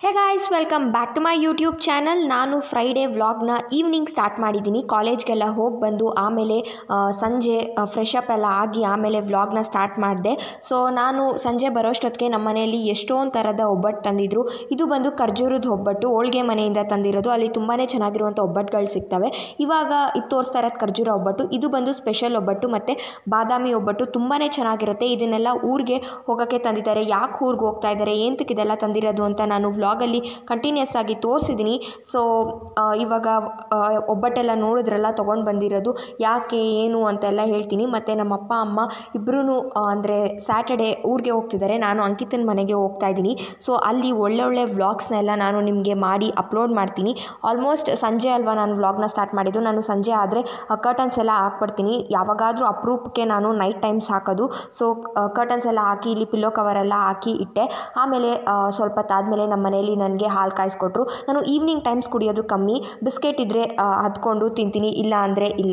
hey guys welcome back to my YouTube channel ನಾನು Friday ವ್ಲಾಗ್ನ evening start ಮಾಡಿದ್ದೀನಿ ಕಾಲೇಜ್ಗೆಲ್ಲ ಹೋಗಿ ಬಂದು ಆಮೇಲೆ ಆ, ಸಂಜೆ ಫ್ರೆಶ್ ಅಪ್ ಎಲ್ಲ ಆಗಿ ಆಮೇಲೆ ವ್ಲಾಗ್ನ ಸ್ಟಾರ್ಟ್ ಮಾಡಿದೆ ಸೊ ನಾನು ಸಂಜೆ ಬರೋಷ್ಟೊತ್ತಿಗೆ ನಮ್ಮ ಮನೆಯಲ್ಲಿ ಎಷ್ಟೊಂದು ಥರದ ಒಬ್ಬಟ್ಟು ತಂದಿದ್ರು ಇದು ಬಂದು ಖರ್ಜೂರದ ಒಬ್ಬಟ್ಟು ಹೋಳ್ಗೆ ಮನೆಯಿಂದ ತಂದಿರೋದು ಅಲ್ಲಿ ತುಂಬಾ ಚೆನ್ನಾಗಿರುವಂಥ ಒಬ್ಬಟ್ಟುಗಳು ಸಿಗ್ತವೆ ಇವಾಗ ಇದು ತೋರಿಸ್ತಾ ಇರೋದು ಖರ್ಜೂರ ಒಬ್ಬಟ್ಟು ಇದು ಬಂದು ಸ್ಪೆಷಲ್ ಒಬ್ಬಟ್ಟು ಮತ್ತು ಬಾದಾಮಿ ಒಬ್ಬಟ್ಟು ತುಂಬಾ ಚೆನ್ನಾಗಿರುತ್ತೆ ಇದನ್ನೆಲ್ಲ ಊರಿಗೆ ಹೋಗೋಕ್ಕೆ ತಂದಿದ್ದಾರೆ ಯಾಕೆ ಊರಿಗೆ ಹೋಗ್ತಾ ಇದ್ದಾರೆ ಏಂತಕ್ಕೆ ಇದೆಲ್ಲ ತಂದಿರೋದು ಅಂತ ನಾನು ವ್ಲಾಗಲ್ಲಿ ಕಂಟಿನ್ಯೂಸ್ ಆಗಿ ತೋರಿಸಿದ್ದೀನಿ ಸೊ ಇವಾಗ ಆ, ಒಬ್ಬಟ್ಟೆಲ್ಲ ನೋಡಿದ್ರಲ್ಲ ತೊಗೊಂಡು ಬಂದಿರೋದು ಯಾಕೆ ಏನು ಅಂತೆಲ್ಲ ಹೇಳ್ತೀನಿ ಮತ್ತು ನಮ್ಮ ಅಪ್ಪ ಅಮ್ಮ ಇಬ್ಬರೂ ಅಂದರೆ ಸ್ಯಾಟರ್ಡೆ ಊರಿಗೆ ಹೋಗ್ತಿದ್ದಾರೆ ನಾನು ಅಂಕಿತನ ಮನೆಗೆ ಹೋಗ್ತಾ ಇದ್ದೀನಿ ಸೊ ಅಲ್ಲಿ ಒಳ್ಳೊಳ್ಳೆ ವ್ಲಾಗ್ಸ್ನೆಲ್ಲ ನಾನು ನಿಮಗೆ ಮಾಡಿ ಅಪ್ಲೋಡ್ ಮಾಡ್ತೀನಿ ಆಲ್ಮೋಸ್ಟ್ ಸಂಜೆ ಅಲ್ವಾ ನಾನು ವ್ಲಾಗ್ನ ಸ್ಟಾರ್ಟ್ ಮಾಡಿದ್ದು ನಾನು ಸಂಜೆ ಆದರೆ ಕರ್ಟನ್ಸ್ ಎಲ್ಲ ಹಾಕ್ಬಿಡ್ತೀನಿ ಯಾವಾಗಾದರೂ ಅಪರೂಪಕ್ಕೆ ನಾನು ನೈಟ್ ಟೈಮ್ಸ್ ಹಾಕೋದು ಸೊ ಕರ್ಟನ್ಸ್ ಎಲ್ಲ ಹಾಕಿ ಇಲ್ಲಿ ಪಿಲ್ಲೋ ಕವರ್ ಎಲ್ಲ ಹಾಕಿ ಇಟ್ಟೆ ಆಮೇಲೆ ಆ, ಸ್ವಲ್ಪ ಹೊತ್ತಾದಮೇಲೆ ನಮ್ಮ ಮನೆಯಲ್ಲಿ ನನಗೆ ಹಾಲು ಕಾಯಿಸ್ಕೊಟ್ರು ನಾನು ಈವ್ನಿಂಗ್ ಟೈಮ್ಸ್ ಕುಡಿಯೋದು ಕಮ್ಮಿ ಬಿಸ್ಕೆಟ್ ಇದ್ದರೆ ಹದ್ಕೊಂಡು ತಿಂತೀನಿ ಇಲ್ಲ ಅಂದರೆ ಇಲ್ಲ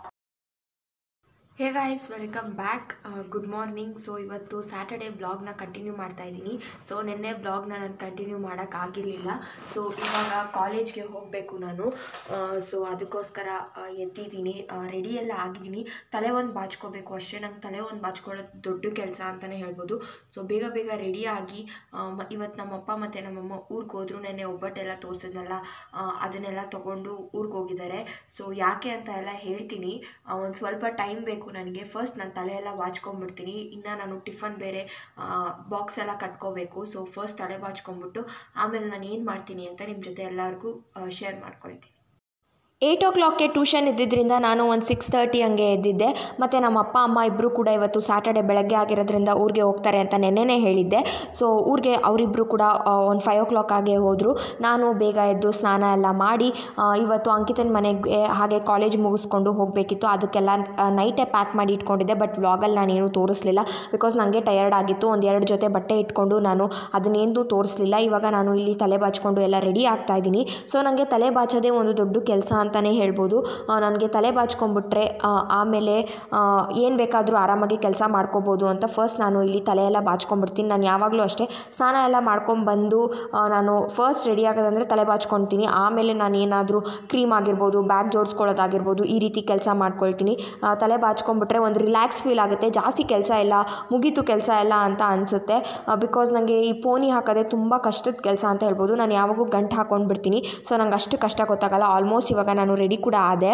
hey guys welcome back good morning so ಇವತ್ತು ಸ್ಯಾಟರ್ಡೇ ವ್ಲಾಗ್ನ ಕಂಟಿನ್ಯೂ ಮಾಡ್ತಾ ಇದ್ದೀನಿ ಸೊ ನಿನ್ನೆ ವ್ಲಾಗ್ನ ನಾನು ಕಂಟಿನ್ಯೂ ಮಾಡೋಕ್ಕಾಗಿರಲಿಲ್ಲ ಸೊ ಇವಾಗ ಕಾಲೇಜ್ಗೆ ಹೋಗಬೇಕು ನಾನು ಸೊ ಅದಕ್ಕೋಸ್ಕರ ಆ, ಎದ್ದಿದ್ದೀನಿ ರೆಡಿ ಎಲ್ಲ ಆಗಿದ್ದೀನಿ ತಲೆ ಒಂದು ಬಾಚ್ಕೋಬೇಕು ಅಷ್ಟೇ ನಂಗೆ ತಲೆ ಒಂದು ಬಾಚ್ಕೊಳ್ಳೋದು ದೊಡ್ಡ ಕೆಲಸ ಅಂತಲೇ ಹೇಳ್ಬೋದು ಸೊ ಬೇಗ ಬೇಗ ರೆಡಿ ಆಗಿ ಇವತ್ತು ನಮ್ಮಪ್ಪ ಮತ್ತು ನಮ್ಮಮ್ಮ ಊರಿಗೆ ಹೋದ್ರು ನೆನ್ನೆ ಒಬ್ಬಟ್ಟೆಲ್ಲ ತೋರಿಸಿದ್ನಲ್ಲ ಆ, ಅದನ್ನೆಲ್ಲ ತೊಗೊಂಡು ಊರಿಗೆ ಹೋಗಿದ್ದಾರೆ ಸೊ ಯಾಕೆ ಅಂತ ಎಲ್ಲ ಹೇಳ್ತೀನಿ ಒಂದು ಸ್ವಲ್ಪ ಟೈಮ್ ಬೇಕು ನನಗೆ ಫಸ್ಟ್ ನಾನು ತಲೆ ಎಲ್ಲ ಬಾಚ್ಕೊಂಡ್ಬಿಡ್ತೀನಿ ಇನ್ನು ನಾನು ಟಿಫನ್ ಬೇರೆ ಬಾಕ್ಸ್ ಎಲ್ಲ ಕಟ್ಕೋಬೇಕು ಸೊ ಫಸ್ಟ್ ತಲೆ ಬಾಚ್ಕೊಂಡ್ಬಿಟ್ಟು ಆಮೇಲೆ ನಾನು ಏನು ಮಾಡ್ತೀನಿ ಅಂತ ನಿಮ್ಮ ಜೊತೆ ಎಲ್ಲರಿಗೂ ಶೇರ್ ಮಾಡ್ಕೊಳ್ತೀನಿ ಏಯ್ಟ್ ಓ ಕ್ಲಾಕ್ಗೆ ಟ್ಯೂಷನ್ ಇದ್ದಿದ್ದರಿಂದ ನಾನು ಒಂದು ಸಿಕ್ಸ್ ತರ್ಟಿ ಹಂಗೆ ಎದ್ದಿದ್ದೆ ಮತ್ತು ನಮ್ಮ ಅಪ್ಪ ಅಮ್ಮ ಇಬ್ಬರು ಕೂಡ ಇವತ್ತು ಸ್ಯಾಟರ್ಡೆ ಬೆಳಗ್ಗೆ ಆಗಿರೋದ್ರಿಂದ ಊರಿಗೆ ಹೋಗ್ತಾರೆ ಅಂತ ನೆನ್ನೆನೇ ಹೇಳಿದ್ದೆ ಸೊ ಊರಿಗೆ ಅವರಿಬ್ಬರು ಕೂಡ ಒಂದು ಫೈವ್ ಓ ಕ್ಲಾಕ್ ಆಗಿ ಹೋದರು ನಾನು ಬೇಗ ಎದ್ದು ಸ್ನಾನ ಎಲ್ಲ ಮಾಡಿ ಆ, ಇವತ್ತು ಅಂಕಿತನ ಮನೆಗೆ ಹಾಗೆ ಕಾಲೇಜ್ ಮುಗಿಸ್ಕೊಂಡು ಹೋಗಬೇಕಿತ್ತು ಅದಕ್ಕೆಲ್ಲ ನೈಟೇ ಪ್ಯಾಕ್ ಮಾಡಿ ಇಟ್ಕೊಂಡಿದ್ದೆ ಬಟ್ ವ್ಲಾಗಲ್ಲಿ ನಾನೇನು ತೋರಿಸ್ಲಿಲ್ಲ ಬಿಕಾಸ್ ನನಗೆ ಟಯರ್ಡ್ ಆಗಿತ್ತು ಒಂದು ಎರಡು ಜೊತೆ ಬಟ್ಟೆ ಇಟ್ಕೊಂಡು ನಾನು ಅದನ್ನೇನು ತೋರಿಸ್ಲಿಲ್ಲ ಇವಾಗ ನಾನು ಇಲ್ಲಿ ತಲೆ ಬಾಚ್ಕೊಂಡು ಎಲ್ಲ ರೆಡಿ ಆಗ್ತಾ ಇದ್ದೀನಿ ಸೊ ನನಗೆ ತಲೆ ಬಾಚೋದೇ ಒಂದು ದೊಡ್ಡ ಕೆಲಸ ಅಂತಲೇ ಹೇಳ್ಬೋದು ನನಗೆ ತಲೆ ಬಾಚ್ಕೊಂಡ್ಬಿಟ್ರೆ ಆ, ಆಮೇಲೆ ಏನು ಬೇಕಾದರೂ ಆರಾಮಾಗಿ ಕೆಲಸ ಮಾಡ್ಕೋಬೋದು ಅಂತ ಫಸ್ಟ್ ನಾನು ಇಲ್ಲಿ ತಲೆ ಎಲ್ಲ ಬಾಚ್ಕೊಂಡ್ಬಿಡ್ತೀನಿ ನಾನು ಯಾವಾಗಲೂ ಅಷ್ಟೇ ಸ್ನಾನ ಎಲ್ಲ ಮಾಡ್ಕೊಂಡ್ಬಂದು ಆ, ನಾನು ಫಸ್ಟ್ ರೆಡಿ ಆಗೋದಂದರೆ ತಲೆ ಬಾಚ್ಕೊಳ್ತೀನಿ ಆಮೇಲೆ ನಾನು ಏನಾದರೂ ಕ್ರೀಮ್ ಆಗಿರ್ಬೋದು ಬ್ಯಾಗ್ ಜೋಡಿಸ್ಕೊಳ್ಳೋದಾಗಿರ್ಬೋದು ಈ ರೀತಿ ಕೆಲಸ ಮಾಡ್ಕೊಳ್ತೀನಿ ಆ, ತಲೆ ಬಾಚ್ಕೊಂಡ್ಬಿಟ್ರೆ ಒಂದು ರಿಲ್ಯಾಕ್ಸ್ ಫೀಲ್ ಆಗುತ್ತೆ ಜಾಸ್ತಿ ಕೆಲಸ ಇಲ್ಲ ಮುಗೀತು ಕೆಲಸ ಎಲ್ಲ ಅಂತ ಅನಿಸುತ್ತೆ ಬಿಕಾಸ್ ನನಗೆ ಈ ಪೋನಿ ಹಾಕೋದೇ ತುಂಬ ಕಷ್ಟದ ಕೆಲಸ ಅಂತ ಹೇಳ್ಬೋದು ನಾನು ಯಾವಾಗೂ ಗಂಟು ಹಾಕೊಂಡು ಬಿಡ್ತೀನಿ ಸೊ ನಂಗೆ ಅಷ್ಟು ಕಷ್ಟ ಗೊತ್ತಾಗಲ್ಲ ಆಲ್ಮೋಸ್ಟ್ ಇವಾಗ ನಾನು ರೆಡಿ ಕೂಡ ಆದೆ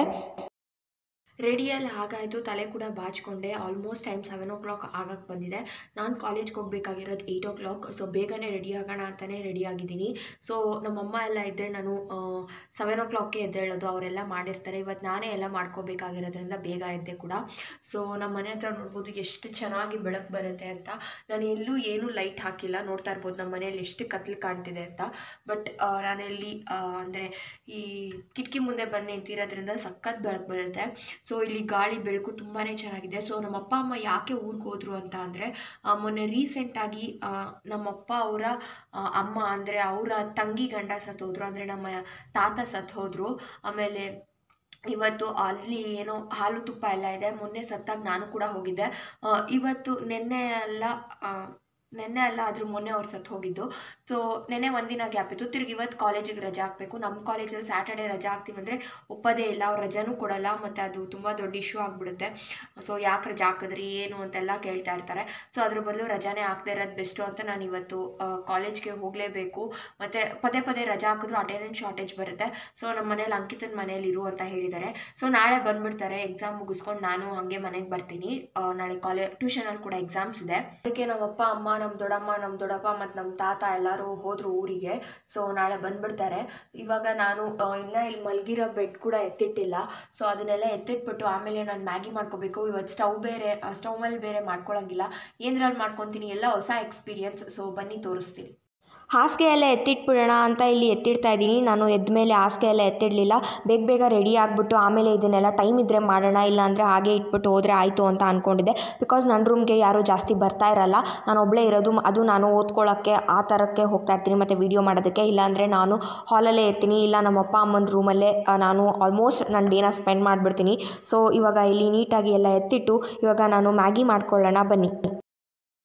ರೆಡಿಯಲ್ಲಿ ಹಾಗಾಯಿತು ತಲೆ ಕೂಡ ಬಾಚ್ಕೊಂಡೆ almost time seven o'clock ಆಗಕ್ಕೆ ಬಂದಿದೆ ನಾನು ಕಾಲೇಜ್ಗೆ ಹೋಗ್ಬೇಕಾಗಿರೋದು ಏಯ್ಟ್ ಓ ಕ್ಲಾಕ್ ಸೊ ಬೇಗನೆ ರೆಡಿ ಆಗೋಣ ಅಂತಲೇ ರೆಡಿ ಆಗಿದ್ದೀನಿ ಸೊ ನಮ್ಮಮ್ಮ ಎಲ್ಲ ಇದ್ದರೆ ನಾನು ಸೆವೆನ್ ಓ ಕ್ಲಾಕ್ಗೆ ಎದ್ದೇಳೋದು ಅವರೆಲ್ಲ ಮಾಡಿರ್ತಾರೆ ಇವತ್ತು ನಾನೇ ಎಲ್ಲ ಮಾಡ್ಕೋಬೇಕಾಗಿರೋದ್ರಿಂದ ಬೇಗ ಎದ್ದೆ ಕೂಡ ಸೊ ನಮ್ಮ ಮನೆ ಹತ್ರ ನೋಡ್ಬೋದು ಎಷ್ಟು ಚೆನ್ನಾಗಿ ಬೆಳಕು ಬರುತ್ತೆ ಅಂತ ನಾನು ಎಲ್ಲೂ ಏನೂ ಲೈಟ್ ಹಾಕಿಲ್ಲ ನೋಡ್ತಾ ಇರ್ಬೋದು ನಮ್ಮ ಮನೆಯಲ್ಲಿ ಎಷ್ಟು ಕತ್ಲು ಕಾಣ್ತಿದೆ ಅಂತ ಬಟ್ ನಾನೆಲ್ಲಿ ಅಂದರೆ ಈ ಕಿಟಕಿ ಮುಂದೆ ಬಂದು ನಿಂತಿರೋದ್ರಿಂದ ಸಖತ್ ಬೆಳಕು ಬರುತ್ತೆ ಸೊ ಇಲ್ಲಿ ಗಾಳಿ ಬೆಳಕು ತುಂಬಾ ಚೆನ್ನಾಗಿದೆ ಸೊ ನಮ್ಮ ಅಪ್ಪ ಅಮ್ಮ ಯಾಕೆ ಊರಿಗೆ ಹೋದ್ರು ಅಂತ ಅಂದರೆ ಮೊನ್ನೆ ರೀಸೆಂಟಾಗಿ ನಮ್ಮಪ್ಪ ಅವರ ಅಮ್ಮ ಅಂದರೆ ಅವರ ತಂಗಿ ಗಂಡ ಸತ್ತೋದ್ರು ಅಂದರೆ ನಮ್ಮ ತಾತ ಸತ್ತು ಹೋದರು ಆಮೇಲೆ ಇವತ್ತು ಅಲ್ಲಿ ಏನೋ ಹಾಲು ತುಪ್ಪ ಎಲ್ಲ ಇದೆ ಮೊನ್ನೆ ಸತ್ತಾಗ ನಾನು ಕೂಡ ಹೋಗಿದ್ದೆ ಆ, ಇವತ್ತು ನಿನ್ನೆ ಎಲ್ಲ ಆ, ನೆನ್ನೆ ಅಲ್ಲ ಆದರೂ ಮೊನ್ನೆ ಅವ್ರು ಸತ್ತು ಹೋಗಿದ್ದು ಸೊ ನೆನ್ನೆ ಒಂದಿನ ಗ್ಯಾಪ್ ಇತ್ತು ತಿರ್ಗಿ ಇವತ್ತು ಕಾಲೇಜಿಗೆ ರಜೆ ಹಾಕಬೇಕು ನಮ್ಮ ಕಾಲೇಜಲ್ಲಿ ಸ್ಯಾಟರ್ಡೆ ರಜೆ ಹಾಕ್ತೀವಂದರೆ ಒಪ್ಪೋದೇ ಇಲ್ಲ ಅವ್ರು ರಜೆನೂ ಕೊಡಲ್ಲ ಮತ್ತು ಅದು ತುಂಬ ದೊಡ್ಡ ಇಶ್ಯೂ ಆಗಿಬಿಡುತ್ತೆ ಸೊ ಯಾಕೆ ರಜೆ ಹಾಕಿದ್ರಿ ಏನು ಅಂತೆಲ್ಲ ಕೇಳ್ತಾ ಇರ್ತಾರೆ ಸೊ ಅದ್ರ ಬದಲು ರಜಾನೇ ಹಾಕದೇ ಇರೋದು ಬೆಸ್ಟು ಅಂತ ನಾನು ಇವತ್ತು ಕಾಲೇಜ್ಗೆ ಹೋಗಲೇಬೇಕು ಮತ್ತು ಪದೇ ಪದೇ ರಜೆ ಹಾಕಿದ್ರು ಅಟೆಂಡೆನ್ಸ್ ಶಾರ್ಟೇಜ್ ಬರುತ್ತೆ ಸೊ ನಮ್ಮ ಮನೇಲಿ ಅಂಕಿತನ ಮನೇಲಿ ಇರು ಅಂತ ಹೇಳಿದ್ದಾರೆ ಸೊ ನಾಳೆ ಬಂದ್ಬಿಡ್ತಾರೆ ಎಕ್ಸಾಮ್ ಮುಗಿಸ್ಕೊಂಡು ನಾನು ಹಾಗೆ ಮನೆಗೆ ಬರ್ತೀನಿ ಆ, ನಾಳೆ ಕಾಲೇ ಟ್ಯೂಷನಲ್ಲಿ ಕೂಡ ಎಕ್ಸಾಮ್ಸ್ ಇದೆ ಅದಕ್ಕೆ ನಮ್ಮಪ್ಪ ಅಮ್ಮ ನಮ್ಮ ದೊಡ್ಡಮ್ಮ ನಮ್ಮ ದೊಡ್ಡಪ್ಪ ಮತ್ತು ನಮ್ಮ ತಾತ ಎಲ್ಲರೂ ಹೋದರು ಊರಿಗೆ ಸೊ ನಾಳೆ ಬಂದ್ಬಿಡ್ತಾರೆ ಇವಾಗ ನಾನು ಆ, ಇನ್ನ ಇಲ್ಲಿ ಮಲಗಿರೋ ಬೆಡ್ ಕೂಡ ಎತ್ತಿಟ್ಟಿಲ್ಲ ಸೊ ಅದನ್ನೆಲ್ಲ ಎತ್ತಿಟ್ಬಿಟ್ಟು ಆಮೇಲೆ ನಾನು ಮ್ಯಾಗಿ ಮಾಡ್ಕೋಬೇಕು ಇವತ್ತು ಸ್ಟವ್ ಬೇರೆ ಸ್ಟವ್ ಮೇಲೆ ಬೇರೆ ಮಾಡ್ಕೊಳಂಗಿಲ್ಲ ಏನ್ರಲ್ಲಿ ಮಾಡ್ಕೊತೀನಿ ಎಲ್ಲ ಹೊಸ ಎಕ್ಸ್ಪೀರಿಯನ್ಸ್ ಸೊ ಬನ್ನಿ ತೋರಿಸ್ತೀನಿ ಹಾಸಿಗೆ ಎಲ್ಲ ಎತ್ತಿಟ್ಬಿಡೋಣ ಅಂತ ಇಲ್ಲಿ ಎತ್ತಿಡ್ತಾ ಇದ್ದೀನಿ ನಾನು ಎದ್ದ ಮೇಲೆ ಹಾಸಿಗೆ ಎಲ್ಲ ಎತ್ತಿಡಲಿಲ್ಲ ಬೇಗ ಬೇಗ ರೆಡಿ ಆಗಿಬಿಟ್ಟು ಆಮೇಲೆ ಇದನ್ನೆಲ್ಲ ಟೈಮ್ ಇದ್ದರೆ ಮಾಡೋಣ ಇಲ್ಲ ಅಂದರೆ ಹಾಗೆ ಇಟ್ಬಿಟ್ಟು ಹೋದರೆ ಆಯಿತು ಅಂತ ಅಂದ್ಕೊಂಡಿದ್ದೆ ಬಿಕಾಸ್ ನನ್ನ ರೂಮ್ಗೆ ಯಾರೂ ಜಾಸ್ತಿ ಬರ್ತಾ ಇರಲ್ಲ ನಾನು ಒಬ್ಬಳೇ ಇರೋದು ಅದು ನಾನು ಓದ್ಕೊಳ್ಳೋಕ್ಕೆ ಆ ಥರಕ್ಕೆ ಹೋಗ್ತಾ ಇರ್ತೀನಿ ಮತ್ತು ವೀಡಿಯೋ ಮಾಡೋದಕ್ಕೆ ಇಲ್ಲಾಂದರೆ ನಾನು ಹಾಲಲ್ಲೇ ಇರ್ತೀನಿ ಇಲ್ಲ ನಮ್ಮ ಅಪ್ಪ ಅಮ್ಮನ ರೂಮಲ್ಲೇ ಆ, ನಾನು ಆಲ್ಮೋಸ್ಟ್ ನನ್ನ ಡೇನ ಸ್ಪೆಂಡ್ ಮಾಡಿಬಿಡ್ತೀನಿ ಸೊ ಇವಾಗ ಇಲ್ಲಿ ನೀಟಾಗಿ ಎಲ್ಲ ಎತ್ತಿಟ್ಟು ಇವಾಗ ನಾನು ಮ್ಯಾಗಿ ಮಾಡ್ಕೊಳ್ಳೋಣ ಬನ್ನಿ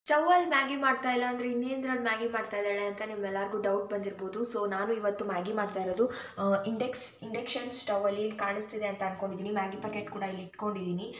ಸ್ಟವಲ್ಲಿ ಮ್ಯಾಗಿ ಮಾಡ್ತಾ ಇಲ್ಲ ಅಂದರೆ ಇನ್ನೇಂದ್ರಲ್ಲಿ ಮ್ಯಾಗಿ ಮಾಡ್ತಾ ಇದ್ದಾಳೆ ಅಂತ ನಿಮ್ಮೆಲ್ಲರಿಗೂ ಡೌಟ್ ಬಂದಿರ್ಬೋದು ಸೊ ನಾನು ಇವತ್ತು ಮ್ಯಾಗಿ ಮಾಡ್ತಾ ಇರೋದು ಇಂಡೆಕ್ಸ್ ಇಂಡಕ್ಷನ್ ಸ್ಟವಲ್ಲಿ ಕಾಣಿಸ್ತಿದೆ ಅಂತ ಅಂದ್ಕೊಂಡಿದ್ದೀನಿ ಮ್ಯಾಗಿ ಪ್ಯಾಕೆಟ್ ಕೂಡ ಇಲ್ಲಿ ಇಟ್ಕೊಂಡಿದ್ದೀನಿ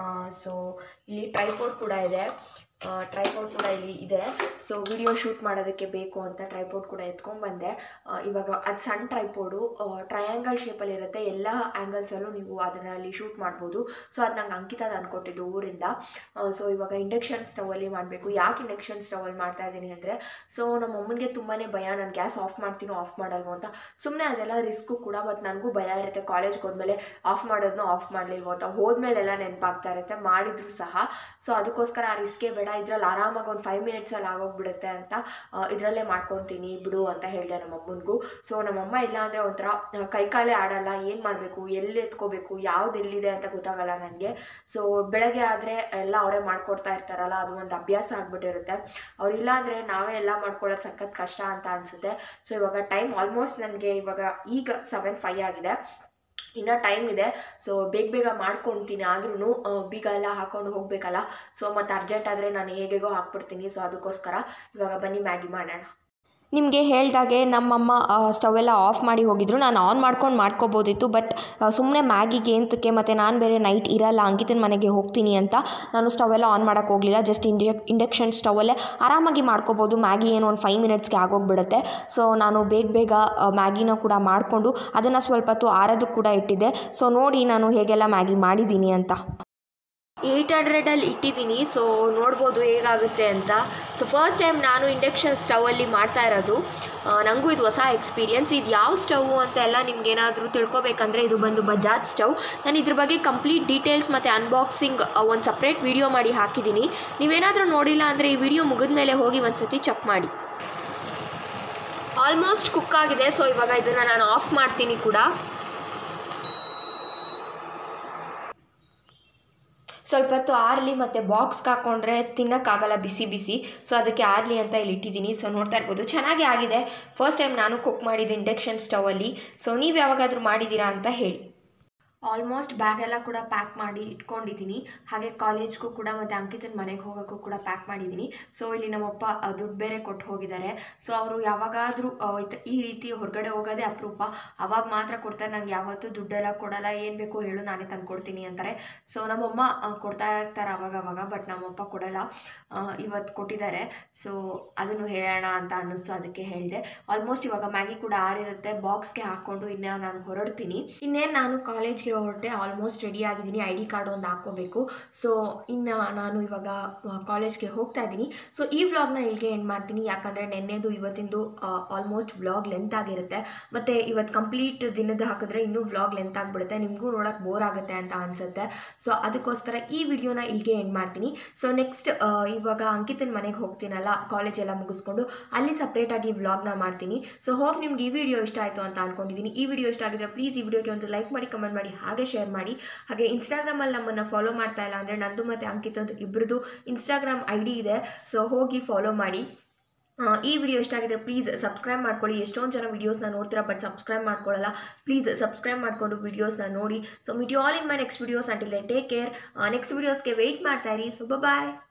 ಸೊ ಇಲ್ಲಿ ಟ್ರೈಪೋರ್ಡ್ ಕೂಡ ಇದೆ ಟ್ರೈಪೋರ್ಡ್ ಕೂಡ ಇಲ್ಲಿ ಇದೆ ಸೊ ವಿಡಿಯೋ ಶೂಟ್ ಮಾಡೋದಕ್ಕೆ ಬೇಕು ಅಂತ ಟ್ರೈಪೋರ್ಡ್ ಕೂಡ ಎತ್ಕೊಂಡ್ಬಂದೆ ಇವಾಗ ಅದು ಸಣ್ಣ ಟ್ರೈಪೋರ್ಡು ಟ್ರಯಾಂಗಲ್ ಶೇಪಲ್ಲಿ ಇರುತ್ತೆ ಎಲ್ಲ ಆ್ಯಂಗಲ್ಸಲ್ಲೂ ನೀವು ಅದನ್ನು ಅಲ್ಲಿ ಶೂಟ್ ಮಾಡ್ಬೋದು ಸೊ ಅದು ನಂಗೆ ಅಂಕಿತ ಅಂದ್ಕೊಟ್ಟಿದ್ದು ಊರಿಂದ ಸೊ ಇವಾಗ ಇಂಡಕ್ಷನ್ ಸ್ಟವಲ್ಲಿ ಮಾಡಬೇಕು ಯಾಕೆ ಇಂಡಕ್ಷನ್ ಸ್ಟವಲ್ಲಿ ಮಾಡ್ತಾ ಇದ್ದೀನಿ ಅಂದರೆ ಸೊ ನಮ್ಮ ಅಮ್ಮನಿಗೆ ತುಂಬಾ ಭಯ ನಾನು ಗ್ಯಾಸ್ ಆಫ್ ಮಾಡ್ತೀನೋ ಆಫ್ ಮಾಡಲ್ವೋ ಅಂತ ಸುಮ್ಮನೆ ಅದೆಲ್ಲ ರಿಸ್ಕು ಕೂಡ ಮತ್ತು ನನಗೂ ಭಯ ಇರುತ್ತೆ ಕಾಲೇಜ್ಗೆ ಹೋದ್ಮೇಲೆ ಆಫ್ ಮಾಡೋದನ್ನೂ ಆಫ್ ಮಾಡಲಿಲ್ವೋ ಅಂತ ಹೋದ್ಮೇಲೆಲ್ಲ ನೆನಪಾಗ್ತಾ ಇರುತ್ತೆ ಮಾಡಿದ್ರು ಸಹ ಸೊ ಅದಕ್ಕೋಸ್ಕರ ಆ ರಿಸ್ಕೇ ಬೇಡ ಇದ್ರಲ್ಲಿ ಆರಾಮಾಗಿ ಒಂದು ಫೈವ್ ಮಿನಿಟ್ಸಲ್ಲಿ ಆಗೋಗ್ಬಿಡುತ್ತೆ ಅಂತ ಇದರಲ್ಲೇ ಮಾಡ್ಕೊತೀನಿ ಬಿಡು ಅಂತ ಹೇಳಿದೆ ನಮ್ಮ ಅಮ್ಮನಿಗೂ ಸೊ ನಮ್ಮಮ್ಮ ಇಲ್ಲ ಅಂದರೆ ಒಂಥರ ಕೈಕಾಲೇ ಆಡಲ್ಲ ಏನು ಮಾಡಬೇಕು ಎಲ್ಲಿ ಎತ್ಕೋಬೇಕು ಯಾವ್ದು ಎಲ್ಲಿದೆ ಅಂತ ಗೊತ್ತಾಗಲ್ಲ ನನಗೆ ಸೊ ಬೆಳಗ್ಗೆ ಆದರೆ ಎಲ್ಲ ಅವರೇ ಮಾಡ್ಕೊಡ್ತಾ ಇರ್ತಾರಲ್ಲ ಅದು ಒಂದು ಅಭ್ಯಾಸ ಆಗ್ಬಿಟ್ಟಿರುತ್ತೆ ಅವರಿಲ್ಲ ಅಂದರೆ ನಾವೇ ಎಲ್ಲ ಮಾಡ್ಕೊಳ್ಳೋದು ಸಖತ್ ಕಷ್ಟ ಅಂತ ಅನಿಸುತ್ತೆ ಸೊ ಇವಾಗ ಟೈಮ್ ಆಲ್ಮೋಸ್ಟ್ ನನಗೆ ಇವಾಗ ಈಗ ಸೆವೆನ್ ಫೈ ಆಗಿದೆ ಇನ್ನೂ ಟೈಮ್ ಇದೆ ಸೊ ಬೇಗ ಬೇಗ ಮಾಡ್ಕೊಳ್ತೀನಿ ಆದ್ರೂ ಬೀಗ ಎಲ್ಲ ಹಾಕೊಂಡು ಹೋಗಬೇಕಲ್ಲ ಸೊ ಮತ್ತು ಅರ್ಜೆಂಟ್ ಆದರೆ ನಾನು ಹೇಗೆಗೋ ಹಾಕ್ಬಿಡ್ತೀನಿ ಸೊ ಅದಕ್ಕೋಸ್ಕರ ಇವಾಗ ಬನ್ನಿ ಮ್ಯಾಗಿ ಮಾಡೋಣ ನಿಮಗೆ ಹೇಳ್ದಾಗೆ ನಮ್ಮಮ್ಮ ಸ್ಟವ್ ಎಲ್ಲ ಆಫ್ ಮಾಡಿ ಹೋಗಿದ್ರು ನಾನು ಆನ್ ಮಾಡ್ಕೊಂಡು ಮಾಡ್ಕೋಬೋದಿತ್ತು ಬಟ್ ಸುಮ್ಮನೆ ಮ್ಯಾಗಿಗೆ ಎಂತಕ್ಕೆ ಮತ್ತು ನಾನು ಬೇರೆ ನೈಟ್ ಇರಲ್ಲ ಅಂಕಿತನ ಮನೆಗೆ ಹೋಗ್ತೀನಿ ಅಂತ ನಾನು ಸ್ಟವ್ ಎಲ್ಲ ಆನ್ ಮಾಡೋಕ್ಕೆ ಹೋಗಲಿಲ್ಲ ಜಸ್ಟ್ ಇಂಜೆಕ್ ಇಂಡಕ್ಷನ್ ಸ್ಟವಲ್ಲೇ ಆರಾಮಾಗಿ ಮಾಡ್ಕೋಬೋದು ಮ್ಯಾಗಿ ಏನು ಒಂದು ಫೈವ್ ಮಿನಿಟ್ಸ್ಗೆ ಆಗೋಗ್ಬಿಡುತ್ತೆ ಸೊ ನಾನು ಬೇಗ ಬೇಗ ಮ್ಯಾಗಿನ ಕೂಡ ಮಾಡಿಕೊಂಡು ಅದನ್ನು ಸ್ವಲ್ಪ ಹೊತ್ತು ಆರೋದಕ್ಕೆ ಕೂಡ ಇಟ್ಟಿದ್ದೆ ಸೊ ನೋಡಿ ನಾನು ಹೇಗೆಲ್ಲ ಮ್ಯಾಗಿ ಮಾಡಿದ್ದೀನಿ ಅಂತ ಏಯ್ಟ್ ಹಂಡ್ರೆಡಲ್ಲಿ ಇಟ್ಟಿದ್ದೀನಿ ಸೊ ನೋಡ್ಬೋದು ಹೇಗಾಗುತ್ತೆ ಅಂತ ಸೊ ಫಸ್ಟ್ ಟೈಮ್ ನಾನು ಇಂಡಕ್ಷನ್ ಸ್ಟವಲ್ಲಿ ಮಾಡ್ತಾ ಇರೋದು ನನಗೂ ಇದು ಹೊಸ ಎಕ್ಸ್ಪೀರಿಯನ್ಸ್ ಇದು ಯಾವ ಸ್ಟವ್ ಅಂತ ಎಲ್ಲ ನಿಮ್ಗೇನಾದರೂ ತಿಳ್ಕೊಬೇಕಂದ್ರೆ ಇದು ಬಂದು ಬಜಾಜ್ ಸ್ಟವ್ ನಾನು ಇದ್ರ ಬಗ್ಗೆ ಕಂಪ್ಲೀಟ್ ಡೀಟೇಲ್ಸ್ ಮತ್ತು ಅನ್ಬಾಕ್ಸಿಂಗ್ ಒಂದು ಸಪ್ರೇಟ್ ವಿಡಿಯೋ ಮಾಡಿ ಹಾಕಿದ್ದೀನಿ ನೀವೇನಾದರೂ ನೋಡಿಲ್ಲ ಅಂದರೆ ಈ ವಿಡಿಯೋ ಮುಗಿದ ಮೇಲೆ ಹೋಗಿ ಒಂದು ಸತಿ ಚೆಕ್ ಮಾಡಿ ಆಲ್ಮೋಸ್ಟ್ ಕುಕ್ ಆಗಿದೆ ಸೊ ಇವಾಗ ಇದನ್ನು ನಾನು ಆಫ್ ಮಾಡ್ತೀನಿ ಕೂಡ ಸ್ವಲ್ಪ ಹೊತ್ತು ಆರಲಿ ಮತ್ತು ಬಾಕ್ಸ್ಗೆ ಹಾಕ್ಕೊಂಡ್ರೆ ತಿನ್ನೋಕ್ಕಾಗಲ್ಲ ಬಿಸಿ ಬಿಸಿ ಸೊ ಅದಕ್ಕೆ ಆರಲಿ ಅಂತ ಇಲ್ಲಿ ಇಟ್ಟಿದ್ದೀನಿ ಸೊ ನೋಡ್ತಾ ಇರ್ಬೋದು ಚೆನ್ನಾಗೇ ಆಗಿದೆ ಫಸ್ಟ್ ಟೈಮ್ ನಾನು ಕುಕ್ ಮಾಡಿದ್ದು ಇಂಡಕ್ಷನ್ ಸ್ಟವಲ್ಲಿ ಸೊ ನೀವು ಯಾವಾಗಾದರೂ ಮಾಡಿದ್ದೀರಾ ಅಂತ ಹೇಳಿ ಆಲ್ಮೋಸ್ಟ್ ಬ್ಯಾಗ್ ಎಲ್ಲ ಕೂಡ ಪ್ಯಾಕ್ ಮಾಡಿ ಇಟ್ಕೊಂಡಿದ್ದೀನಿ ಹಾಗೆ ಕಾಲೇಜ್ಗೂ ಕೂಡ ಮತ್ತು ಅಂಕಿತನ ಮನೆಗೆ ಹೋಗೋಕ್ಕೂ ಕೂಡ ಪ್ಯಾಕ್ ಮಾಡಿದ್ದೀನಿ ಸೊ ಇಲ್ಲಿ ನಮ್ಮಪ್ಪ ದುಡ್ಡು ಬೇರೆ ಕೊಟ್ಟು ಹೋಗಿದ್ದಾರೆ ಸೊ ಅವರು ಯಾವಾಗಾದರೂ ಈ ರೀತಿ ಹೊರಗಡೆ ಹೋಗೋದೇ ಅಪರೂಪ ಅವಾಗ ಮಾತ್ರ ಕೊಡ್ತಾರೆ ನಂಗೆ ಯಾವತ್ತೂ ದುಡ್ಡೆಲ್ಲ ಕೊಡಲ್ಲ ಏನು ಬೇಕು ಹೇಳು ನಾನೇ ತಂದು ಕೊಡ್ತೀನಿ ಅಂತಾರೆ ಸೊ ನಮ್ಮಮ್ಮ ಕೊಡ್ತಾ ಇರ್ತಾರೆ ಅವಾಗ ಅವಾಗ ಬಟ್ ನಮ್ಮಪ್ಪ ಕೊಡಲ್ಲ ಇವತ್ತು ಕೊಟ್ಟಿದ್ದಾರೆ ಸೊ ಅದನ್ನು ಹೇಳೋಣ ಅಂತ ಅನ್ನಿಸ್ತು ಅದಕ್ಕೆ ಹೇಳಿದೆ ಆಲ್ಮೋಸ್ಟ್ ಇವಾಗ ಮ್ಯಾಗಿ ಕೂಡ ಆರಿರುತ್ತೆ ಬಾಕ್ಸ್ಗೆ ಹಾಕ್ಕೊಂಡು ಇನ್ನು ನಾನು ಹೊರಡ್ತೀನಿ ಇನ್ನೇನು ನಾನು ಕಾಲೇಜ್ಗೆ ಹೊರಟೆ ಆಲ್ಮೋಸ್ಟ್ ರೆಡಿ ಆಗಿದ್ದೀನಿ ಐ ಡಿ ಕಾರ್ಡ್ ಒಂದು ಹಾಕ್ಕೋಬೇಕು ಸೊ ಇನ್ನು ನಾನು ಇವಾಗ ಕಾಲೇಜ್ಗೆ ಹೋಗ್ತಾ ಇದ್ದೀನಿ ಸೊ ಈ ವ್ಲಾಗ್ನ ಇಲ್ಲಿಗೆ ಎಂಡ್ ಮಾಡ್ತೀನಿ ಯಾಕಂದರೆ ನೆನ್ನೆದು ಇವತ್ತಿಂದು ಆಲ್ಮೋಸ್ಟ್ ವ್ಲಾಗ್ ಲೆಂತ್ ಆಗಿರುತ್ತೆ ಮತ್ತು ಇವತ್ತು ಕಂಪ್ಲೀಟ್ ದಿನದ ಹಾಕಿದ್ರೆ ಇನ್ನೂ ವ್ಲಾಗ್ ಲೆಂತ್ ಆಗಿಬಿಡುತ್ತೆ ನಿಮಗೂ ನೋಡೋಕ್ಕೆ ಬೋರ್ ಆಗುತ್ತೆ ಅಂತ ಅನಿಸುತ್ತೆ ಸೊ ಅದಕ್ಕೋಸ್ಕರ ಈ ವಿಡಿಯೋನ ಇಲ್ಲಿಗೆ ಎಂಡ್ ಮಾಡ್ತೀನಿ ಸೊ ನೆಕ್ಸ್ಟ್ ಇವಾಗ ಅಂಕಿತನ ಮನೆಗೆ ಹೋಗ್ತೀನಲ್ಲ ಕಾಲೇಜ್ ಎಲ್ಲ ಮುಗಿಸ್ಕೊಂಡು ಅಲ್ಲಿ ಸಪ್ರೇಟಾಗಿ ವ್ಲಾಗ್ನ ಮಾಡ್ತೀನಿ ಸೊ ಹೋಪ್ ನಿಮ್ಗೆ ಈ ವಿಡಿಯೋ ಇಷ್ಟ ಆಯಿತು ಅಂತ ಅಂದ್ಕೊಂಡಿದ್ದೀನಿ ಈ ವಿಡಿಯೋ ಇಷ್ಟ ಆಗಿದ್ರೆ ಪ್ಲೀಸ್ ಈ ವಿಡಿಯೋಗೆ ಒಂದು ಲೈಕ್ ಮಾಡಿ ಕಮೆಂಟ್ ಮಾಡಿ ಹಾಗೆ ಶೇರ್ ಮಾಡಿ ಹಾಗೆ ಇನ್ಸ್ಟಾಗ್ರಾಮಲ್ಲಿ ನಮ್ಮನ್ನು ಫಾಲೋ ಮಾಡ್ತಾ ಇಲ್ಲ ಅಂದರೆ ನಂದು ಮತ್ತು ಅಂಕಿತಂದು ಇಬ್ಬರದು ಇನ್ಸ್ಟಾಗ್ರಾಮ್ ಐ ಡಿ ಇದೆ ಸೊ ಹೋಗಿ ಫಾಲೋ ಮಾಡಿ ಈ ವಿಡಿಯೋ ಇಷ್ಟ ಆಗಿದ್ರೆ ಪ್ಲೀಸ್ ಸಬ್ಸ್ಕ್ರೈಬ್ ಮಾಡ್ಕೊಳ್ಳಿ ಎಷ್ಟೊಂದು ಜನ ವೀಡಿಯೋಸ್ನ ನೋಡ್ತೀರಾ ಬಟ್ ಸಬ್ಸ್ಕ್ರೈಬ್ ಮಾಡ್ಕೊಳ್ಳಲ್ಲ ಪ್ಲೀಸ್ ಸಬ್ಸ್ಕ್ರೈಬ್ ಮಾಡಿಕೊಂಡು ವೀಡಿಯೋಸ್ನ ನೋಡಿ so meet all in my next videos until take care next ವೀಡಿಯೋಸ್ಗೆ ವೆಯ್ಟ್ ಮಾಡ್ತಾ ಇರಿ ಸೊ ಬಾಯ್